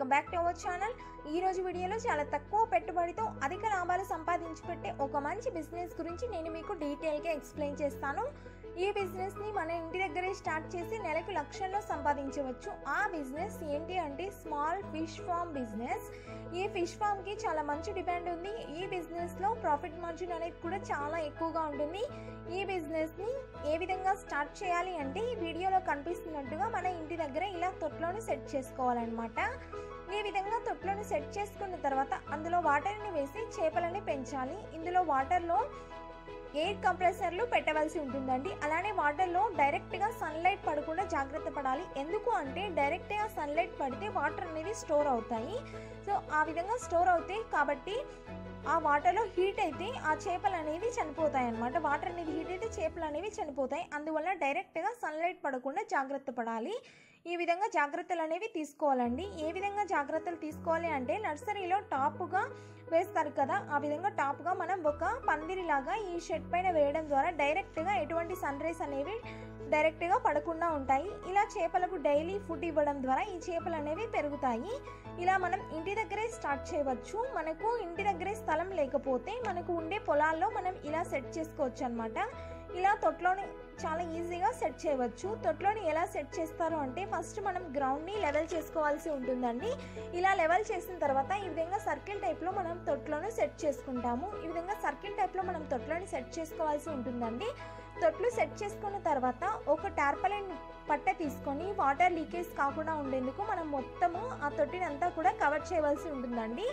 welcome back to our channel ఈ రోజు వీడియోలో చాలా తక్కువ పెట్టుబడితో అధిక లాభాలు సంపాదించి పెట్టే ఒక మంచి బిజినెస్ గురించి నేను మీకు డీటెయిల్గా ఎక్స్ప్లెయిన్ చేస్తాను ఈ బిజినెస్ని మన ఇంటి దగ్గరే స్టార్ట్ చేసి నెలకు లక్షల్లో సంపాదించవచ్చు ఆ బిజినెస్ ఏంటి అంటే స్మాల్ ఫిష్ ఫామ్ బిజినెస్ ఈ ఫిష్ ఫామ్కి చాలా మంచి డిమాండ్ ఉంది ఈ బిజినెస్లో ప్రాఫిట్ మార్జిన్ అనేది కూడా చాలా ఎక్కువగా ఉంటుంది ఈ బిజినెస్ని ఏ విధంగా స్టార్ట్ చేయాలి అంటే ఈ వీడియోలో కనిపిస్తున్నట్టుగా మన ఇంటి దగ్గర ఇలా తొట్లోని సెట్ చేసుకోవాలన్నమాట ఈ విధంగా తొట్లోని సెట్ చేసుకున్న తర్వాత అందులో వాటర్ని వేసి చేపలని పెంచాలి ఇందులో వాటర్లో ఎయిర్ కంప్రెసర్లు పెట్టవలసి ఉంటుందండి అలానే వాటర్లో డైరెక్ట్గా సన్లైట్ పడకుండా జాగ్రత్త పడాలి ఎందుకు అంటే డైరెక్ట్గా సన్లైట్ పడితే వాటర్ అనేది స్టోర్ అవుతాయి సో ఆ విధంగా స్టోర్ అవుతాయి కాబట్టి ఆ వాటర్లో హీట్ అయితే ఆ చేపలు అనేవి చనిపోతాయి అన్నమాట వాటర్ అనేది హీట్ అయితే చేపలు అనేవి చనిపోతాయి అందువల్ల డైరెక్ట్గా సన్లైట్ పడకుండా జాగ్రత్త పడాలి ఈ విధంగా జాగ్రత్తలు అనేవి తీసుకోవాలండి ఏ విధంగా జాగ్రత్తలు తీసుకోవాలి అంటే నర్సరీలో టాప్గా వేస్తారు కదా ఆ విధంగా టాప్గా మనం ఒక పందిరిలాగా ఈ షెడ్ పైన వేయడం ద్వారా డైరెక్ట్గా ఎటువంటి సన్ రైస్ అనేవి డైరెక్ట్గా పడకుండా ఉంటాయి ఇలా చేపలకు డైలీ ఫుడ్ ఇవ్వడం ద్వారా ఈ చేపలు అనేవి పెరుగుతాయి ఇలా మనం ఇంటి దగ్గరే స్టార్ట్ చేయవచ్చు మనకు ఇంటి దగ్గరే స్థలం లేకపోతే మనకు ఉండే పొలాల్లో మనం ఇలా సెట్ చేసుకోవచ్చు అనమాట ఇలా తొట్లోని చాలా ఈజీగా సెట్ చేయవచ్చు తొట్లోని ఎలా సెట్ చేస్తారు అంటే ఫస్ట్ మనం గ్రౌండ్ని లెవెల్ చేసుకోవాల్సి ఉంటుందండి ఇలా లెవెల్ చేసిన తర్వాత ఈ విధంగా సర్కిల్ టైప్లో మనం తొట్లోను సెట్ చేసుకుంటాము ఈ విధంగా సర్కిల్ టైప్లో మనం తొట్లోని సెట్ చేసుకోవాల్సి ఉంటుందండి తొట్లు సెట్ చేసుకున్న తర్వాత ఒక టార్పలైన్ పట్ట తీసుకొని వాటర్ లీకేజ్ కాకుండా ఉండేందుకు మనం మొత్తము ఆ తొట్టిని అంతా కూడా కవర్ చేయవలసి ఉంటుందండి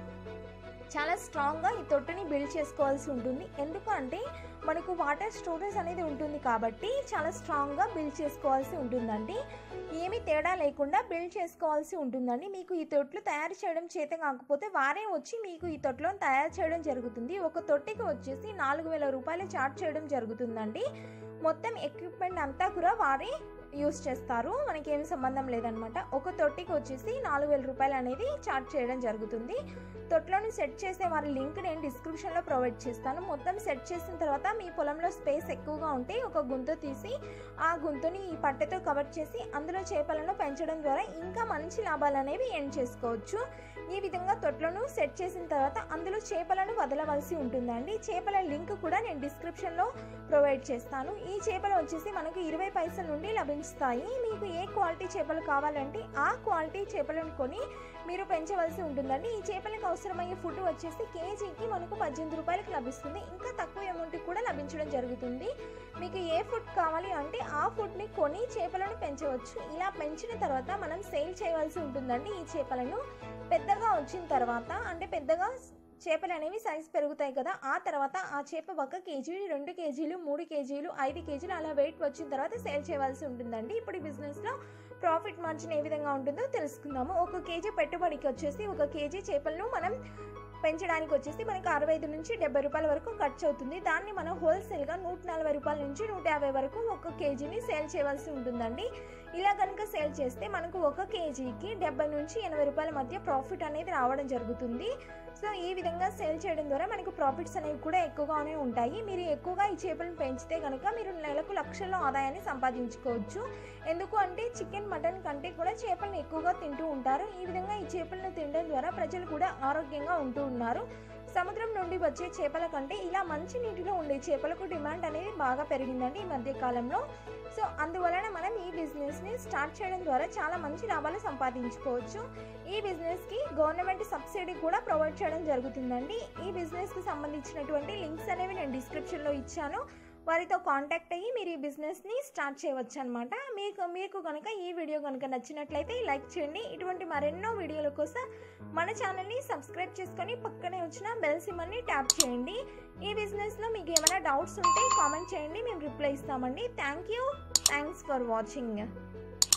చాలా స్ట్రాంగ్గా ఈ తొట్టిని బిల్డ్ చేసుకోవాల్సి ఉంటుంది ఎందుకు అంటే మనకు వాటర్ స్టోరేజ్ అనేది ఉంటుంది కాబట్టి చాలా స్ట్రాంగ్గా బిల్డ్ చేసుకోవాల్సి ఉంటుందండి ఏమీ తేడా లేకుండా బిల్డ్ చేసుకోవాల్సి ఉంటుందండి మీకు ఈ తొట్లు తయారు చేయడం చేత కాకపోతే వారే వచ్చి మీకు ఈ తొట్లను తయారు చేయడం జరుగుతుంది ఒక తొట్టికి వచ్చేసి నాలుగు వేల రూపాయలు చార్జ్ చేయడం జరుగుతుందండి మొత్తం ఎక్విప్మెంట్ అంతా కూడా వారే యూస్ చేస్తారు మనకి ఏమి సంబంధం లేదనమాట ఒక తొట్టికి వచ్చేసి నాలుగు వేల రూపాయలు అనేది చార్జ్ చేయడం జరుగుతుంది తొట్లోని సెట్ చేసే వారి లింక్ నేను డిస్క్రిప్షన్లో ప్రొవైడ్ చేస్తాను మొత్తం సెట్ చేసిన తర్వాత మీ పొలంలో స్పేస్ ఎక్కువగా ఉంటే ఒక గుంత తీసి ఆ గుంతని ఈ పట్టెతో కవర్ చేసి అందులో చేపలను పెంచడం ద్వారా ఇంకా మంచి లాభాలు అనేవి ఎండ్ చేసుకోవచ్చు ఈ విధంగా తొట్లను సెట్ చేసిన తర్వాత అందులో చేపలను వదలవలసి ఉంటుందండి చేపల లింక్ కూడా నేను డిస్క్రిప్షన్లో ప్రొవైడ్ చేస్తాను ఈ చేపలు వచ్చేసి మనకు ఇరవై పైసల నుండి లభిస్తాయి మీకు ఏ క్వాలిటీ చేపలు కావాలంటే ఆ క్వాలిటీ చేపలను కొని మీరు పెంచవలసి ఉంటుందండి ఈ చేపలకు అవసరమయ్యే ఫుడ్ వచ్చేసి కేజీకి మనకు పద్దెనిమిది రూపాయలకు లభిస్తుంది ఇంకా తక్కువ అమౌంట్కి కూడా లభించడం జరుగుతుంది మీకు ఏ ఫుడ్ కావాలి అంటే ఆ ఫుడ్ని కొని చేపలను పెంచవచ్చు ఇలా పెంచిన తర్వాత మనం సేల్ చేయవలసి ఉంటుందండి ఈ చేపలను పెద్దగా వచ్చిన తర్వాత అంటే పెద్దగా చేపలు అనేవి సైజ్ పెరుగుతాయి కదా ఆ తర్వాత ఆ చేప ఒక కేజీ రెండు కేజీలు మూడు కేజీలు ఐదు కేజీలు అలా వెయిట్ వచ్చిన తర్వాత సేల్ చేయవలసి ఉంటుందండి ఇప్పుడు ఈ బిజినెస్లో ప్రాఫిట్ మార్జిన్ ఏ విధంగా ఉంటుందో తెలుసుకుందాము ఒక కేజీ పెట్టుబడికి వచ్చేసి ఒక కేజీ చేపలను మనం పెంచడానికి వచ్చేసి మనకి అరవై ఐదు నుంచి డెబ్బై రూపాయల వరకు ఖర్చు అవుతుంది దాన్ని మనం హోల్సేల్గా నూట నలభై రూపాయల నుంచి నూట యాభై వరకు ఒక కేజీని సేల్ చేయవలసి ఉంటుందండి ఇలా కనుక సేల్ చేస్తే మనకు ఒక కేజీకి డెబ్బై నుంచి ఎనభై రూపాయల మధ్య ప్రాఫిట్ అనేది రావడం జరుగుతుంది సో ఈ విధంగా సేల్ చేయడం ద్వారా మనకు ప్రాఫిట్స్ అనేవి కూడా ఎక్కువగానే ఉంటాయి మీరు ఎక్కువగా ఈ చేపలను పెంచితే కనుక మీరు నెలకు లక్షల్లో ఆదాయాన్ని సంపాదించుకోవచ్చు ఎందుకు అంటే చికెన్ మటన్ కంటే కూడా చేపలను ఎక్కువగా తింటూ ఉంటారు ఈ విధంగా ఈ చేపలను తినడం ద్వారా ప్రజలు కూడా ఆరోగ్యంగా ఉంటూ ఉన్నారు సముద్రం నుండి వచ్చే చేపల కంటే ఇలా మంచి నీటిలో ఉండే చేపలకు డిమాండ్ అనేది బాగా పెరిగిందండి ఈ మధ్య కాలంలో సో అందువలన మనం ఈ బిజినెస్ని స్టార్ట్ చేయడం ద్వారా చాలా మంచి లాభాలు సంపాదించుకోవచ్చు ఈ బిజినెస్కి గవర్నమెంట్ సబ్సిడీ కూడా ప్రొవైడ్ చేయడం జరుగుతుందండి ఈ బిజినెస్కి సంబంధించినటువంటి లింక్స్ అనేవి నేను డిస్క్రిప్షన్లో ఇచ్చాను వారితో కాంటాక్ట్ అయ్యి మీరు ఈ బిజినెస్ని స్టార్ట్ చేయవచ్చు అనమాట మీకు మీకు కనుక ఈ వీడియో కనుక నచ్చినట్లయితే లైక్ చేయండి ఇటువంటి మరెన్నో వీడియోల కోసం మన ఛానల్ని సబ్స్క్రైబ్ చేసుకొని పక్కనే వచ్చిన బెల్ సిమ్మని ట్యాప్ చేయండి ఈ బిజినెస్లో మీకు ఏమైనా డౌట్స్ ఉంటే కామెంట్ చేయండి మేము రిప్లై ఇస్తామండి thank you thanks for watching